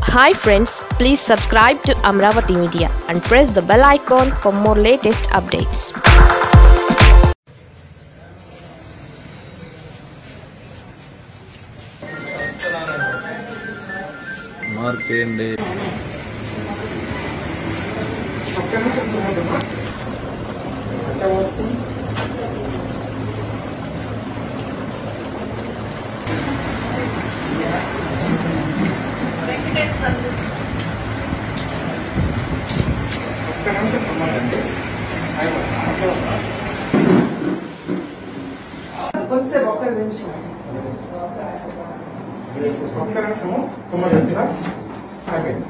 Hi friends please subscribe to Amaravati media and press the bell icon for more latest updates మార్కేండి కొంచెం ఒక్క నిమిషం ఒక్క నిమిషము తొమ్మిది వచ్చిందా అయిపోయింది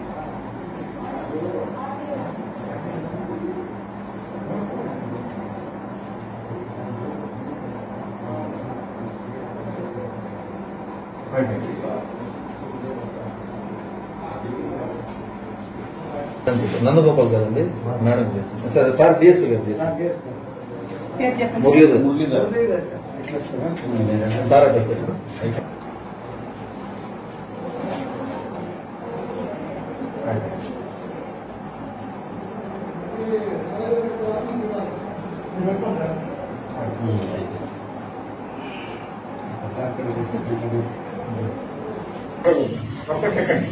అయిపోయింది నందగోపాల్ కదండి మేడం చేస్తాను సరే సార్ డిఎస్పీ గారు చేస్తాను పేరు చెప్పండి మురళీధర్ మురళీధర్ మురళీధర్. సార్ అట్లా చేస్తాను అయిపోయింది ఒక్క సెకండ్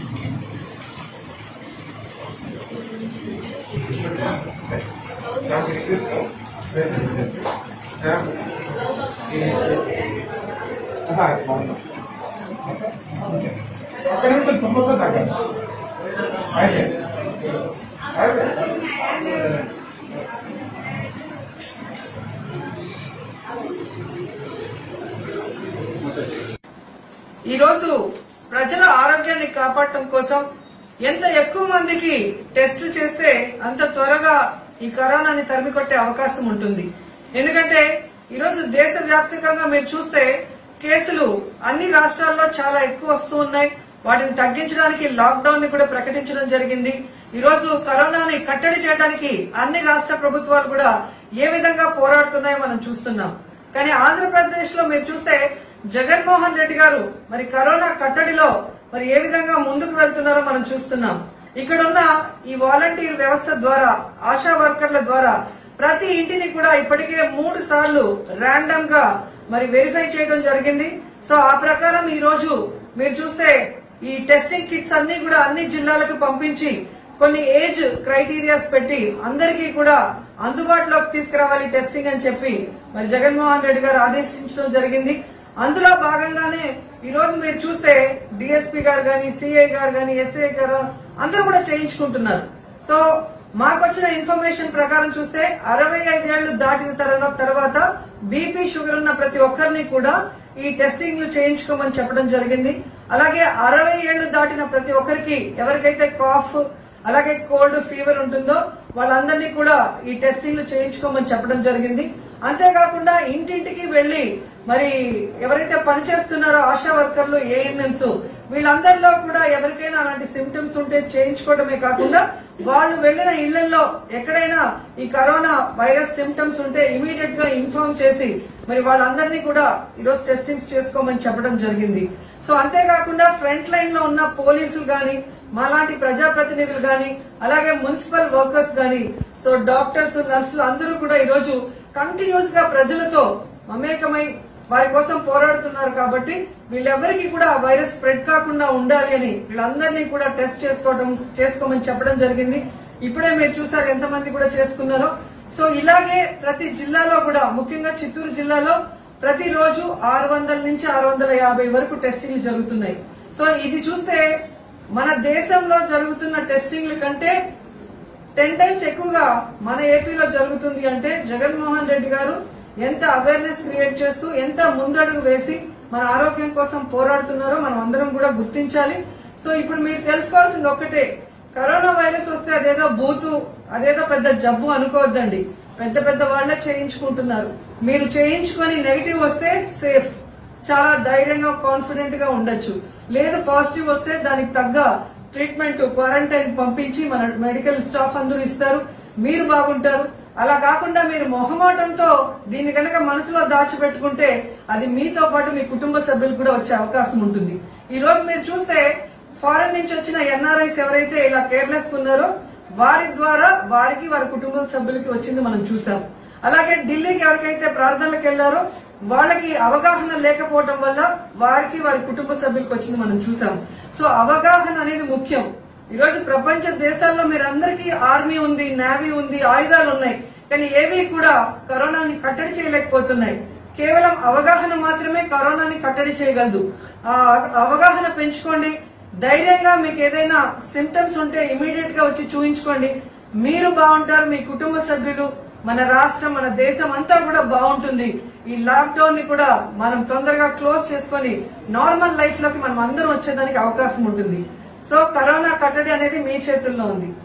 ఒక్క నిమిషం తొమ్మిదితో తగ్గండి అయిపోయింది అయిపోయింది ఈ రోజు ప్రజల ఆరోగ్యాన్ని కాపాడటం కోసం ఎంత ఎక్కువ మందికి టెస్టులు చేస్తే అంత త్వరగా ఈ కరోనాని తరిమికొట్టే అవకాశం ఉంటుంది ఎందుకంటే ఈ రోజు దేశవ్యాప్తంగా మీరు చూస్తే కేసులు అన్ని రాష్ట్రాల్లో చాలా ఎక్కువ వస్తూ ఉన్నాయి వాటిని తగ్గించడానికి లాక్డౌన్ ని కూడా ప్రకటించడం జరిగింది ఈ రోజు కరోనాని కట్టడి చేయడానికి అన్ని రాష్ట్ర ప్రభుత్వాలు కూడా ఏ విధంగా పోరాడుతున్నాయో మనం చూస్తున్నాం కానీ ఆంధ్రప్రదేశ్ లో మీరు చూస్తే జగన్మోహన్ రెడ్డి గారు మరి కరోనా కట్టడిలో మరి ఏ విధంగా ముందుకు వెళ్తున్నారో మనం చూస్తున్నాం ఇక్కడున్న ఈ వాలంటీర్ వ్యవస్థ ద్వారా ఆశా వర్కర్ల ద్వారా ప్రతి ఇంటిని కూడా ఇప్పటికే మూడు సార్లు ర్యాండమ్ గా మరి వెరిఫై చేయడం జరిగింది సో ఆ ప్రకారం ఈ రోజు మీరు చూస్తే ఈ టెస్టింగ్ కిట్స్ అన్ని కూడా అన్ని జిల్లాలకు పంపించి కొన్ని ఏజ్ క్రైటీరియాస్ పెట్టి అందరికీ కూడా అందుబాటులోకి తీసుకురావాలి టెస్టింగ్ అని చెప్పి మరి జగన్మోహన్ రెడ్డి గారు ఆదేశించడం జరిగింది అందులో భాగంగానే ఈ రోజు మీరు చూస్తే డిఎస్పీ గారు గాని సిఐ గారు గాని ఎస్ఐ గారు అందరూ కూడా చేయించుకుంటున్నారు సో మాకు వచ్చిన ఇన్ఫర్మేషన్ ప్రకారం చూస్తే అరవై ఐదేళ్లు దాటిన తర్వా- తర్వాత బీపీ షుగర్ ఉన్న ప్రతి ఒక్కరిని కూడా ఈ టెస్టింగ్లు చేయించుకోమని చెప్పడం జరిగింది అలాగే అరవై ఏళ్లు దాటిన ప్రతి ఒక్కరికి ఎవరికైతే కాఫ్ అలాగే కోల్డ్ ఫీవర్ ఉంటుందో వాళ్ళందరినీ కూడా ఈ టెస్టింగ్లు చేయించుకోమని చెప్పడం జరిగింది అంతేకాకుండా ఇంటింటికి వెళ్లి మరి ఎవరైతే పనిచేస్తున్నారో ఆశా వర్కర్లు ఏఎన్ఎంస్ వీళ్ళందరిలో కూడా ఎవరికైనా అలాంటి సిమ్టమ్స్ ఉంటే చేయించుకోవడమే కాకుండా వాళ్ళు వెళ్లిన ఇళ్లలో ఎక్కడైనా ఈ కరోనా వైరస్ సిమ్టమ్స్ ఉంటే ఇమీడియట్ గా ఇన్ఫార్మ్ చేసి మరి వాళ్ళందరినీ కూడా ఈరోజు టెస్టింగ్స్ చేసుకోమని చెప్పడం జరిగింది సో అంతేకాకుండా ఫ్రంట్ లైన్ లో ఉన్న పోలీసులు గాని మాలాంటి ప్రజాప్రతినిధులు గాని అలాగే మున్సిపల్ వర్కర్స్ గాని సో డాక్టర్స్ నర్సులు అందరూ కూడా ఈరోజు కంటిన్యూస్ గా ప్రజలతో మమేకమై వారి కోసం పోరాడుతున్నారు కాబట్టి వీళ్ళెవరికి కూడా ఆ వైరస్ స్ప్రెడ్ కాకుండా ఉండాలి అని వీళ్ళందరినీ కూడా టెస్ట్ చేసుకోవడం చేసుకోమని చెప్పడం జరిగింది ఇప్పుడే మీరు చూసారు ఎంతమంది కూడా చేసుకున్నారో సో ఇలాగే ప్రతి జిల్లాలో కూడా ముఖ్యంగా చిత్తూరు జిల్లాలో ప్రతిరోజు ఆరు వందల నుంచి ఆరు వందల యాభై వరకు టెస్టింగ్లు జరుగుతున్నాయి సో ఇది చూస్తే మన దేశంలో జరుగుతున్న టెస్టింగ్ల కంటే టెన్ టైమ్స్ ఎక్కువగా మన ఏపీలో జరుగుతుంది అంటే జగన్మోహన్ రెడ్డి గారు ఎంత అవేర్నెస్ క్రియేట్ చేస్తూ ఎంత ముందడుగు వేసి మన ఆరోగ్యం కోసం పోరాడుతున్నారో మనం అందరం కూడా గుర్తించాలి సో ఇప్పుడు మీరు తెలుసుకోవాల్సింది ఒక్కటే కరోనా వైరస్ వస్తే అదేదో బూతు అదేదో పెద్ద జబ్బు అనుకోవద్దండి పెద్ద పెద్ద వాళ్ళే చేయించుకుంటున్నారు మీరు చేయించుకొని నెగిటివ్ వస్తే సేఫ్ చాలా ధైర్యంగా కాన్ఫిడెంట్ గా ఉండొచ్చు లేదు పాజిటివ్ వస్తే దానికి తగ్గ ట్రీట్మెంట్ క్వారంటైన్ పంపించి మన మెడికల్ స్టాఫ్ అందరూ ఇస్తారు మీరు బాగుంటారు అలా కాకుండా మీరు మొహమాటంతో దీన్ని గనక మనసులో దాచిపెట్టుకుంటే అది మీతో పాటు మీ కుటుంబ సభ్యులు కూడా వచ్చే అవకాశం ఉంటుంది ఈ రోజు మీరు చూస్తే ఫారెన్ నుంచి వచ్చిన ఎన్ఆర్ఐస్ ఎవరైతే ఇలా కేర్లెస్ ఉన్నారో వారి ద్వారా వారికి వారి కుటుంబ సభ్యులకి వచ్చింది మనం చూసాం అలాగే ఢిల్లీకి ఎవరికైతే ప్రార్థనలకు వెళ్లారో వాళ్ళకి అవగాహన లేకపోవడం వల్ల వారికి వారి కుటుంబ సభ్యులకు వచ్చింది మనం చూసాం సో అవగాహన అనేది ముఖ్యం ఈ రోజు ప్రపంచ దేశాల్లో మీరందరికీ ఆర్మీ ఉంది నేవీ ఉంది ఆయుధాలు ఉన్నాయి కానీ ఏవి కూడా కరోనాని కట్టడి చేయలేకపోతున్నాయి కేవలం అవగాహన మాత్రమే కరోనాని కట్టడి చేయగలదు ఆ అవగాహన పెంచుకోండి ధైర్యంగా మీకు ఏదైనా సిమ్టమ్స్ ఉంటే ఇమీడియట్ గా వచ్చి చూయించుకోండి మీరు బాగుంటారు మీ కుటుంబ సభ్యులు మన రాష్ట్రం మన దేశం అంతా కూడా బాగుంటుంది ఈ లాక్ డౌన్ ని కూడా మనం తొందరగా క్లోజ్ చేసుకొని నార్మల్ లైఫ్ లోకి మనం అందరం వచ్చేదానికి అవకాశం ఉంటుంది సో కరోనా కట్టడి అనేది మీ చేతుల్లో ఉంది